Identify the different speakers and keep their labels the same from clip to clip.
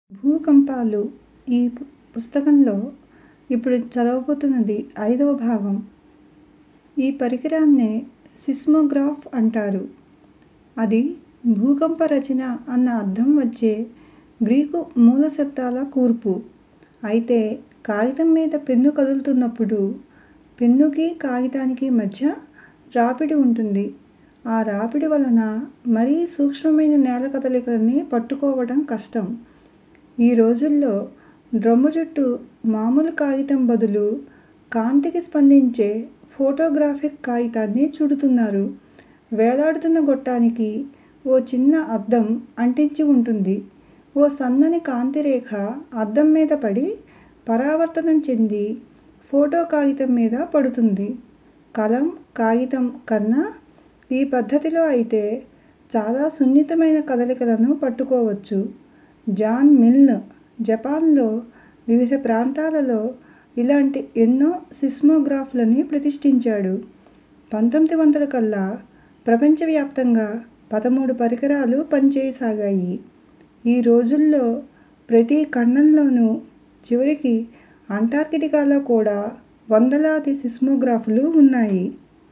Speaker 1: భూకంపాలు ఈ పుస్తకంలో ఇప్పుడు చదవబోతున్నది ఐదవ భాగం. ఈ పరికరాన్నే సిస్మోగ్రాఫ్ అంటారు. అది భూకంప రచన అన్న అర్థం వచ్చే గ్రీకు మూల శబ్దాల కూర్పు. అయితే కాగితం మీద పెన్ను కదులుతున్నప్పుడు పెన్నుకి కాగితానికి మధ్య రాపిడి ఉంటుంది. ఆ రాపిడి వలన మరీ సూక్ష్మమైన నేల కదలికల్ని పట్టుకోవడం కష్టం. ఈ రోజుల్లో డ్రమ్ము చుట్టూ మామూలు కాగితం బదులు కాంతికి స్పందించే ఫోటోగ్రాఫిక్ కాగితాన్ని చుడుతున్నారు. వేలాడుతున్న గొట్టానికి ఓ చిన్న అద్దం అంటించి ఉంటుంది. ఓ సన్నని కాంతి రేఖ అద్దం మీద పడి పరావర్తనం చెంది ఫోటో కాగితం మీద పడుతుంది. కలం, కాగితం కన్నా ఈ పద్ధతిలో అయితే చాలా సున్నితమైన కదలికలను పట్టుకోవచ్చు. జాన్ మిల్న్ జపాన్లో వివిధ ప్రాంతాలలో ఇలాంటి ఎన్నో సిస్మోగ్రాఫ్లని ప్రతిష్ఠించాడు. పంతొమ్మిది వందల కల్లా ప్రపంచవ్యాప్తంగా పదమూడు పరికరాలు పనిచేయసాగాయి. ఈ రోజుల్లో ప్రతి ఖండంలోనూ చివరికి అంటార్కిటికాలో కూడా వందలాది సిస్మోగ్రాఫ్లు ఉన్నాయి.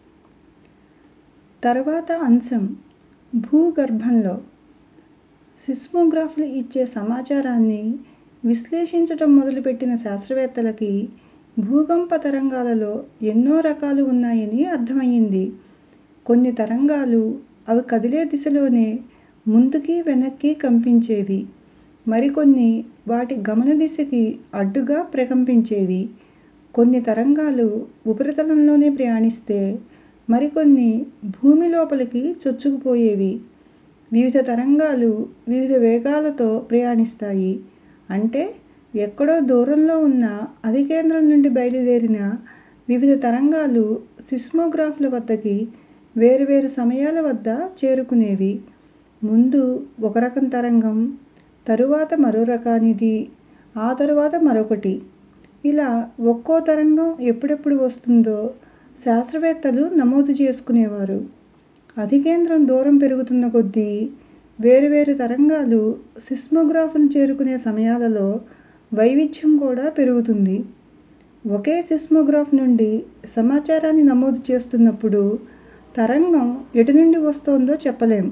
Speaker 1: తర్వాత అంశం భూగర్భంలో సిస్మోగ్రాఫ్లు ఇచ్చే సమాచారాన్ని విశ్లేషించటం మొదలుపెట్టిన శాస్త్రవేత్తలకి భూకంప తరంగాలలో ఎన్నో రకాలు ఉన్నాయని అర్థమయింది. కొన్ని తరంగాలు అవి కదిలే దిశలోనే ముందుకీ వెనక్కీ కంపించేవి. మరికొన్ని వాటి గమన దిశకి అడ్డుగా ప్రకంపించేవి. కొన్ని తరంగాలు ఉపరితలంలోనే ప్రయాణిస్తే మరికొన్ని భూమి లోపలికి చొచ్చుకుపోయేవి. వివిధ తరంగాలు వివిధ వేగాలతో ప్రయాణిస్తాయి. అంటే ఎక్కడో దూరంలో ఉన్న అధికేంద్రం నుండి బయలుదేరిన వివిధ తరంగాలు సిస్మోగ్రాఫ్ల వద్దకి వేర్వేరు సమయాల వద్ద చేరుకునేవి. ముందు ఒక రకం తరంగం, తరువాత మరో రకానిది, ఆ తరువాత మరొకటి. ఇలా ఒక్కో తరంగం ఎప్పుడెప్పుడు వస్తుందో శాస్త్రవేత్తలు నమోదు చేసుకునేవారు. అధికేంద్రం దూరం పెరుగుతున్న కొద్దీ వేర్వేరు తరంగాలు సిస్మోగ్రాఫ్ను చేరుకునే సమయాలలో వైవిధ్యం కూడా పెరుగుతుంది. ఒకే సిస్మోగ్రాఫ్ నుండి సమాచారాన్ని నమోదు చేస్తున్నప్పుడు తరంగం ఎటునుండి వస్తోందో చెప్పలేం.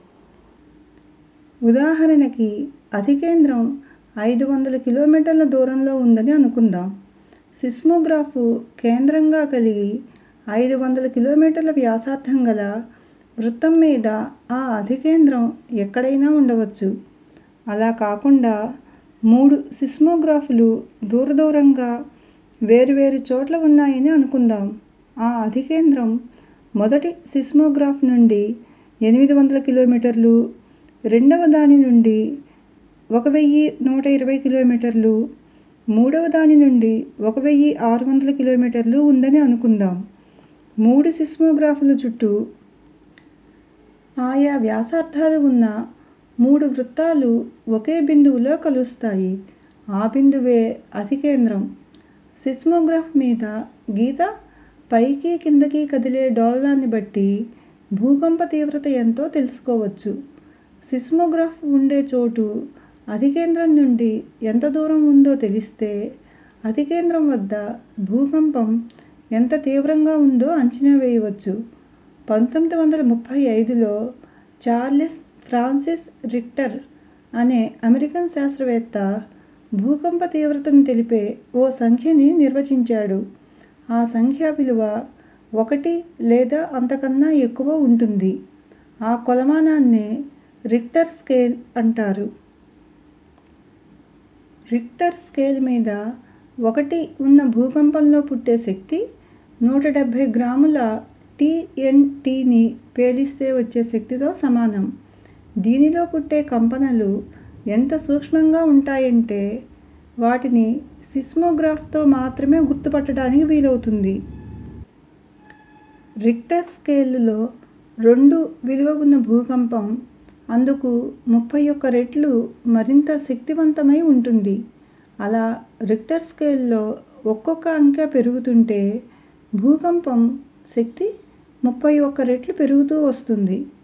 Speaker 1: ఉదాహరణకి అధికేంద్రం ఐదు వందల కిలోమీటర్ల దూరంలో ఉందని అనుకుందాం. సిస్మోగ్రాఫ్ కేంద్రంగా కలిగి ఐదు వందల కిలోమీటర్ల వ్యాసార్థం గల వృత్తం మీద ఆ అధికేంద్రం ఎక్కడైనా ఉండవచ్చు. అలా కాకుండా మూడు సిస్మోగ్రాఫ్లు దూరదూరంగా వేర్వేరు చోట్ల ఉన్నాయని అనుకుందాం. ఆ అధికేంద్రం మొదటి సిస్మోగ్రాఫ్ నుండి ఎనిమిది వందల కిలోమీటర్లు, రెండవ దాని నుండి ఒక వెయ్యి నూట ఇరవై కిలోమీటర్లు, మూడవ దాని నుండి ఒక వెయ్యి ఆరు వందల కిలోమీటర్లు ఉందని అనుకుందాం. మూడు సిస్మోగ్రాఫ్ల చుట్టూ ఆయా వ్యాసార్థాలు ఉన్న మూడు వృత్తాలు ఒకే బిందువులో కలుస్తాయి. ఆ బిందువే అధికేంద్రం. సిస్మోగ్రాఫ్ మీద గీత పైకి కిందకి కదిలే డోలనాన్ని బట్టి భూకంప తీవ్రత ఎంతో తెలుసుకోవచ్చు. సిస్మోగ్రాఫ్ ఉండే చోటు అధికేంద్రం నుండి ఎంత దూరం ఉందో తెలిస్తే అధికేంద్రం వద్ద భూకంపం ఎంత తీవ్రంగా ఉందో అంచనా వేయవచ్చు. పంతొమ్మిది వందల ముప్పై ఐదులో చార్లెస్ ఫ్రాన్సిస్ రిక్టర్ అనే అమెరికన్ శాస్త్రవేత్త భూకంప తీవ్రతను తెలిపే ఓ సంఖ్యని నిర్వచించాడు. ఆ సంఖ్య విలువ ఒకటి లేదా అంతకన్నా ఎక్కువ ఉంటుంది. ఆ కొలమానాన్నే రిక్టర్ స్కేల్ అంటారు. రిక్టర్ స్కేల్ మీద ఒకటి ఉన్న భూకంపంలో పుట్టే శక్తి నూట డెబ్బై గ్రాముల టి. ఎన్. టి. ని పేలిస్తే వచ్చే శక్తితో సమానం. దీనిలో పుట్టే కంపనలు ఎంత సూక్ష్మంగా ఉంటాయంటే వాటిని సిస్మోగ్రాఫ్ తో మాత్రమే గుర్తుపట్టడానికి వీలవుతుంది. రిక్టర్ స్కేలులో రెండు విలువ ఉన్న భూకంపం అందుకు ముప్పై ఒక్క రెట్లు మరింత శక్తివంతమై ఉంటుంది. అలా రిక్టర్ స్కేలులో ఒక్కొక్క అంకె పెరుగుతుంటే భూకంపం శక్తి ముప్పై ఒక్క రెట్లు పెరుగుతూ వస్తుంది.